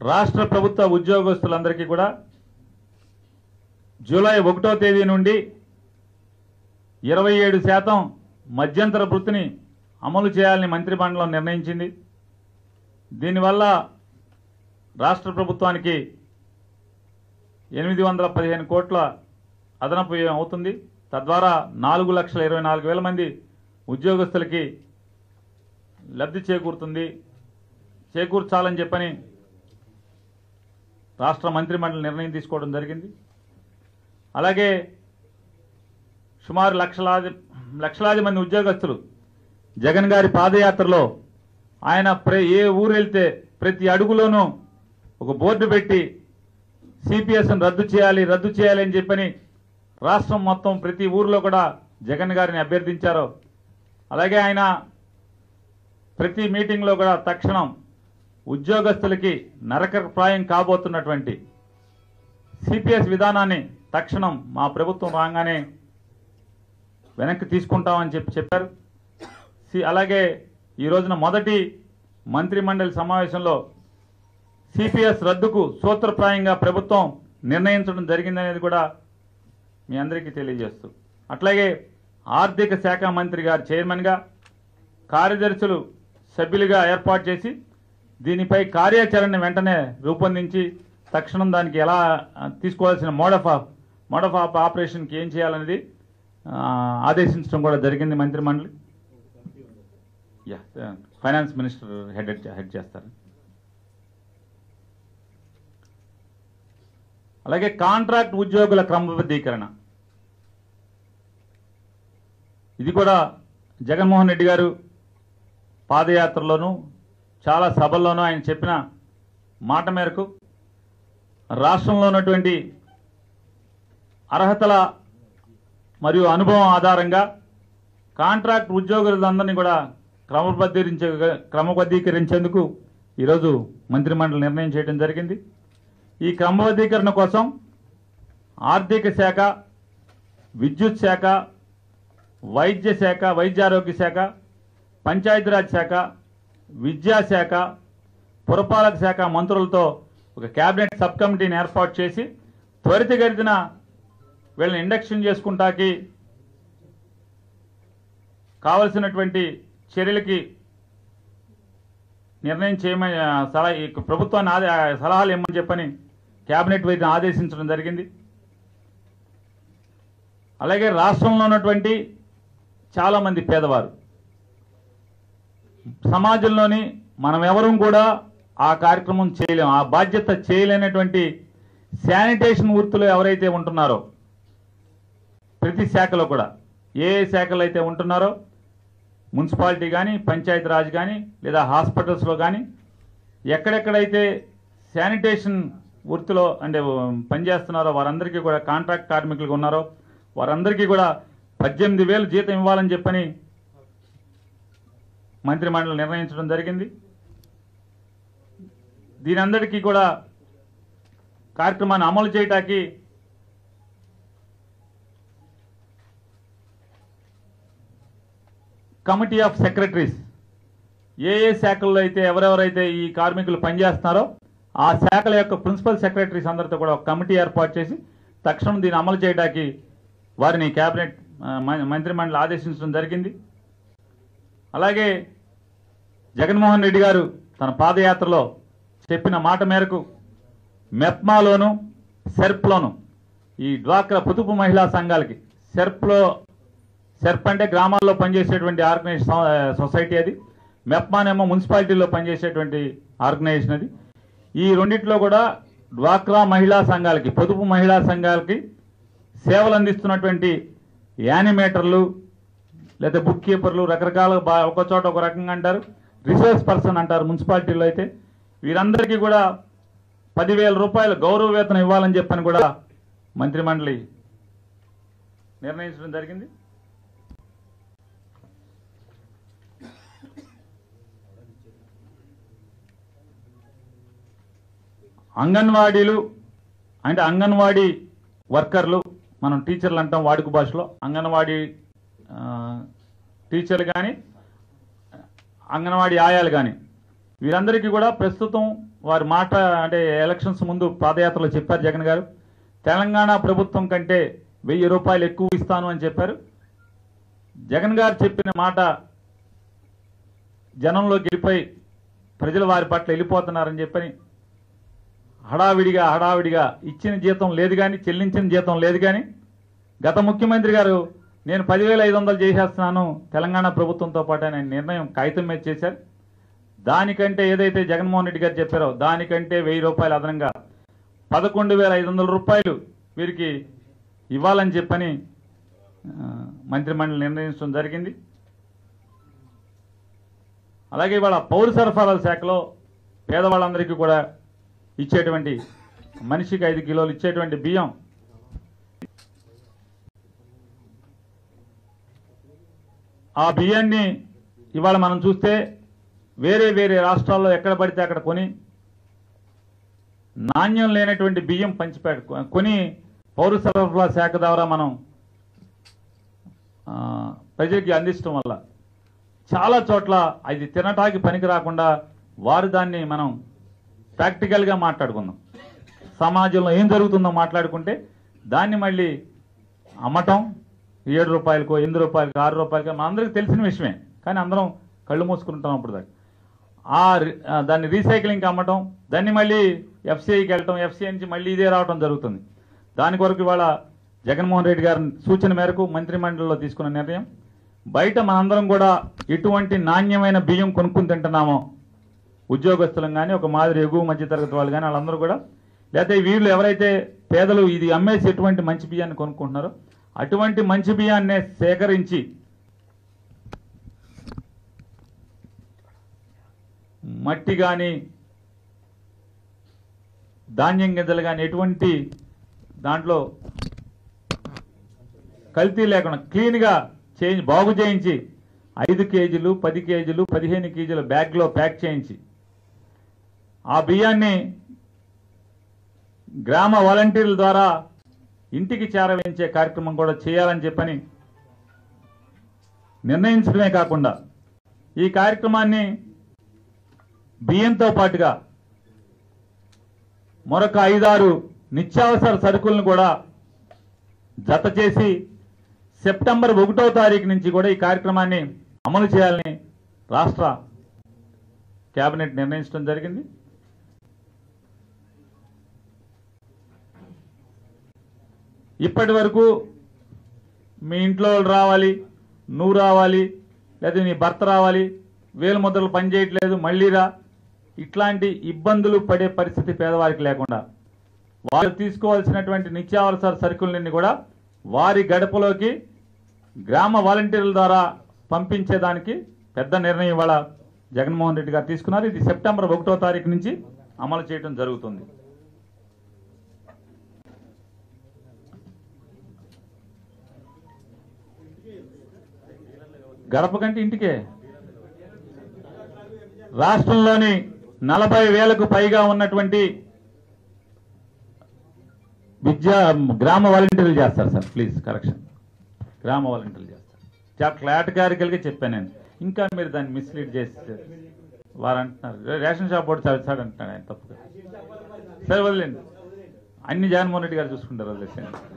రాష్ట్ర ప్రభుత్వ ఉద్యోగస్తులందరికీ కూడా జూలై ఒకటో తేదీ నుండి ఇరవై ఏడు శాతం మధ్యంతర వృత్తిని అమలు చేయాలని మంత్రిమండలం నిర్ణయించింది దీనివల్ల రాష్ట్ర ప్రభుత్వానికి ఎనిమిది వందల పదిహేను కోట్ల అదనపు వ్యయం అవుతుంది తద్వారా నాలుగు లక్షల ఇరవై నాలుగు వేల మంది ఉద్యోగస్తులకి లబ్ధి చేకూరుతుంది చేకూర్చాలని చెప్పని రాష్ట్ర మంత్రిమండలి నిర్ణయం తీసుకోవడం జరిగింది అలాగే సుమారు లక్షలాది లక్షలాది మంది ఉద్యోగస్తులు జగన్ గారి పాదయాత్రలో ఆయన ప్ర ఏ ఊరు వెళ్తే ప్రతి అడుగులోనూ ఒక బోర్డు పెట్టి సిపిఎస్ను రద్దు చేయాలి రద్దు చేయాలి అని చెప్పని రాష్ట్రం మొత్తం ప్రతి ఊరిలో కూడా జగన్ గారిని అభ్యర్థించారు అలాగే ఆయన ప్రతి మీటింగ్లో కూడా తక్షణం ఉద్యోగస్తులకి నరకప్రాయం కాబోతున్నటువంటి సిపిఎస్ విధానాన్ని తక్షణం మా ప్రభుత్వం రాగానే వెనక్కి తీసుకుంటామని చెప్పి చెప్పారు సి అలాగే ఈ రోజున మొదటి మంత్రిమండలి సమావేశంలో సిపిఎస్ రద్దుకు సూత్రప్రాయంగా ప్రభుత్వం నిర్ణయించడం జరిగిందనేది కూడా మీ అందరికీ తెలియజేస్తూ అట్లాగే ఆర్థిక శాఖ మంత్రి గారు చైర్మన్గా కార్యదర్శులు సభ్యులుగా ఏర్పాటు చేసి దీనిపై కార్యాచరణ వెంటనే రూపొందించి తక్షణం దానికి ఎలా ఆ, తీసుకోవాల్సిన మోడ్ ఆఫ్ మోడ్ ఆఫ్ ఆప్ ఆపరేషన్కి ఏం చేయాలనేది ఆ, ఆదేశించడం కూడా జరిగింది మంత్రిమండలి యా ఫైనాన్స్ మినిస్టర్ హెడ్ హెడ్ చేస్తారు అలాగే కాంట్రాక్ట్ ఉద్యోగుల క్రమబద్ధీకరణ ఇది కూడా జగన్మోహన్ రెడ్డి గారు పాదయాత్రలోనూ చాలా సభల్లోనూ ఆయన చెప్పిన మాట మేరకు రాష్ట్రంలో ఉన్నటువంటి అర్హతల మరియు అనుభవం ఆధారంగా కాంట్రాక్ట్ ఉద్యోగులందరినీ కూడా క్రమబద్ధీకరించే క్రమబద్ధీకరించేందుకు ఈరోజు మంత్రిమండలి నిర్ణయం చేయడం జరిగింది ఈ క్రమబద్ధీకరణ కోసం ఆర్థిక శాఖ విద్యుత్ శాఖ వైద్య శాఖ వైద్యారోగ్య శాఖ పంచాయతీరాజ్ శాఖ విద్యాశాఖ పురపాలక శాఖ మంత్రులతో ఒక కేబినెట్ సబ్ కమిటీని ఏర్పాటు చేసి త్వరితగతిన వీళ్ళని ఇండక్షన్ చేసుకుంటాకి కావలసినటువంటి చర్యలకి నిర్ణయం చేయమని ఆ, సలహా ఈ ప్రభుత్వాన్ని ఆదే ఆ, సలహాలు ఇమ్మని చెప్పని కేబినెట్ వైద్యుని ఆదేశించడం జరిగింది అలాగే రాష్ట్రంలో ఉన్నటువంటి చాలామంది పేదవారు సమాజంలోని మనం ఎవరూ కూడా ఆ కార్యక్రమం చేయలేం ఆ బాధ్యత చేయలేనటువంటి శానిటేషన్ వృత్తులు ఎవరైతే ఉంటున్నారో ప్రతి శాఖలో కూడా ఏ ఏ శాఖలు అయితే ఉంటున్నారో మున్సిపాలిటీ కానీ పంచాయతీ రాజ్ కానీ లేదా హాస్పిటల్స్లో కానీ ఎక్కడెక్కడైతే శానిటేషన్ వృత్తిలో అంటే పనిచేస్తున్నారో వారందరికీ కూడా కాంట్రాక్ట్ కార్మికులుగా ఉన్నారో వారందరికీ కూడా పద్దెనిమిది వేలు జీతం ఇవ్వాలని చెప్పని మంత్రిమండలి నిర్ణయించడం జరిగింది దీని అందరికీ కూడా కార్యక్రమాన్ని అమలు చేయటానికి కమిటీ ఆఫ్ సెక్రటరీస్ ఏ ఏ శాఖల్లో అయితే ఎవరెవరైతే ఈ కార్మికులు పనిచేస్తున్నారో ఆ శాఖల యొక్క ప్రిన్సిపల్ సెక్రటరీస్ అందరితో కూడా ఒక కమిటీ ఏర్పాటు చేసి తక్షణం దీన్ని అమలు చేయడానికి వారిని కేబినెట్ ఆ, మ- మంత్రిమండలి ఆదేశించడం జరిగింది అలాగే జగన్మోహన్ రెడ్డి గారు తన పాదయాత్రలో చెప్పిన మాట మేరకు మెప్మాలోను సెర్ప్లోను ఈ డ్వాక్రా పొదుపు మహిళా సంఘాలకి సెర్ప్లో సెర్ప్ అంటే గ్రామాల్లో పనిచేసేటువంటి ఆర్గనైజేషన్ సొ- సొసైటీ అది మెప్మానేమో మున్సిపాలిటీలో పనిచేసేటువంటి ఆర్గనైజేషన్ అది ఈ రెండిట్లో కూడా డ్వాక్రా మహిళా సంఘాలకి పొదుపు మహిళా సంఘాలకి సేవలు అందిస్తున్నటువంటి యానిమేటర్లు లేదా బుక్ కీపర్లు రకరకాల బా ఒక చోట ఒక రకంగా అంటారు రిసోర్స్ పర్సన్ అంటారు మున్సిపాలిటీలో అయితే వీరందరికీ కూడా పదివేల రూపాయలు గౌరవ వేతనం ఇవ్వాలని చెప్పని కూడా మంత్రిమండలి నిర్ణయించడం జరిగింది అంగన్వాడీలు అంటే అంగన్వాడీ వర్కర్లు మనం టీచర్లు అంటాం వాడుక భాషలో అంగన్వాడీ ఆ, టీచర్లు కానీ అంగన్వాడీ ఆయాలు కానీ వీరందరికీ కూడా ప్రస్తుతం వారి మాట అంటే ఎలక్షన్స్ ముందు పాదయాత్రలో చెప్పారు జగన్ గారు తెలంగాణ ప్రభుత్వం కంటే వెయ్యి రూపాయలు ఎక్కువ ఇస్తాను అని చెప్పారు జగన్ గారు చెప్పిన మాట జనంలోకి వెళ్ళిపోయి ప్రజలు వారి పట్ల వెళ్ళిపోతున్నారని చెప్పని హడావిడిగా హడావిడిగా ఇచ్చిన జీతం లేదు కానీ చెల్లించిన జీతం లేదు కానీ గత ముఖ్యమంత్రి గారు నేను పదివేల ఐదు వందలు చేసేస్తున్నాను తెలంగాణ ప్రభుత్వంతో పాటు అనే నిర్ణయం కాగితం మీద చేశారు దానికంటే ఏదైతే జగన్మోహన్ రెడ్డి గారు చెప్పారో దానికంటే వెయ్యి రూపాయలు అదనంగా పదకొండు వేల ఐదు వందల రూపాయలు వీరికి ఇవ్వాలని చెప్పని ఆ, మంత్రిమండలి నిర్ణయించడం జరిగింది అలాగే ఇవాళ పౌర సరఫరాల శాఖలో పేదవాళ్ళందరికీ కూడా ఇచ్చేటువంటి మనిషికి ఐదు కిలోలు ఇచ్చేటువంటి బియ్యం ఆ బియ్యాన్ని ఇవాళ మనం చూస్తే వేరే వేరే రాష్ట్రాల్లో ఎక్కడ పడితే అక్కడ కొని నాణ్యం లేనటువంటి బియ్యం పంచిపెట్టు కొని పౌర సరఫరా శాఖ ద్వారా మనం ఆ, ప్రజలకి అందించడం వల్ల చాలా చోట్ల అది తినటానికి పనికి రాకుండా వారు దాన్ని మనం ప్రాక్టికల్గా మాట్లాడుకుందాం సమాజంలో ఏం జరుగుతుందో మాట్లాడుకుంటే దాన్ని మళ్ళీ అమ్మటం ఏడు రూపాయలకో ఎనిమిది రూపాయలకో ఆరు రూపాయలకో మనందరికీ తెలిసిన విషయమే కానీ అందరం కళ్ళు మూసుకుంటాం అప్పుడు దాకా ఆ రి- ఆ దాన్ని రీసైక్లింగ్కి అమ్మటం దాన్ని మళ్ళీ ఎఫ్సీఐకి వెళ్ళటం ఎఫ్సీఐ నుంచి మళ్ళీ ఇదే రావటం జరుగుతుంది దాని కొరకు ఇవాళ జగన్మోహన్ రెడ్డి గారి సూచన మేరకు మంత్రిమండలిలో తీసుకున్న నిర్ణయం బయట మనందరం కూడా ఎటువంటి నాణ్యమైన బియ్యం కొనుక్కుని తింటున్నామో ఉద్యోగస్తులం కానీ ఒక మాదిరి ఎగువ మధ్యతరగతి వాళ్ళు కానీ వాళ్ళందరూ కూడా లేకపోతే వీళ్ళు ఎవరైతే పేదలు ఇది అమ్మేసి ఎటువంటి మంచి బియ్యాన్ని కొనుక్కుంటున్నారో అటువంటి మంచి బియ్యాన్నే సేకరించి మట్టి కానీ ధాన్యం గింజలు కానీ ఎటువంటి దాంట్లో కల్తీ లేకుండా క్లీన్గా చేంజ్ బాగు చేయించి ఐదు కేజీలు పది కేజీలు పదిహేను కేజీల బ్యాగ్లో ప్యాక్ చేయించి ఆ బియ్యాన్ని గ్రామ వాలంటీర్ల ద్వారా ఇంటికి చేరవేయించే కార్యక్రమం కూడా చేయాలని చెప్పని నిర్ణయించడమే కాకుండా ఈ కార్యక్రమాన్ని బియ్యంతో పాటుగా మరొక ఐదారు నిత్యావసర సరుకులను కూడా జత చేసి సెప్టెంబర్ ఒకటో తారీఖు నుంచి కూడా ఈ కార్యక్రమాన్ని అమలు చేయాలని రాష్ట్ర కేబినెట్ నిర్ణయించడం జరిగింది ఇప్పటి వరకు మీ ఇంట్లో వాళ్ళు రావాలి నువ్వు రావాలి లేదా నీ భర్త రావాలి వేలు ముద్రలు పనిచేయట్లేదు మళ్ళీ రా ఇట్లాంటి ఇబ్బందులు పడే పరిస్థితి పేదవారికి లేకుండా వారు తీసుకోవాల్సినటువంటి నిత్యావసర సరుకులన్నీ కూడా వారి గడపలోకి గ్రామ వాలంటీర్ల ద్వారా పంపించేదానికి పెద్ద నిర్ణయం ఇవాళ జగన్మోహన్ రెడ్డి గారు తీసుకున్నారు ఇది సెప్టెంబర్ ఒకటో తారీఖు నుంచి అమలు చేయడం జరుగుతుంది గడప కంటే ఇంటికే రాష్ట్రంలోని నలభై వేలకు పైగా ఉన్నటువంటి విద్యా గ్రామ వాలంటీర్లు చేస్తారు సార్ ప్లీజ్ కరెక్షన్ గ్రామ వాలంటీర్లు చేస్తారు చాలా క్లారిటికల్గా చెప్పాను నేను ఇంకా మీరు దాన్ని మిస్లీడ్ చేసి వారు అంటున్నారు రేషన్ షాప్ కూడా చదివాడు అంటున్నాడు ఆయన తప్పుగా సరే వదిలేండి అన్ని జగన్మోహన్ రెడ్డి గారు చూసుకుంటారు వదిలేసేయండి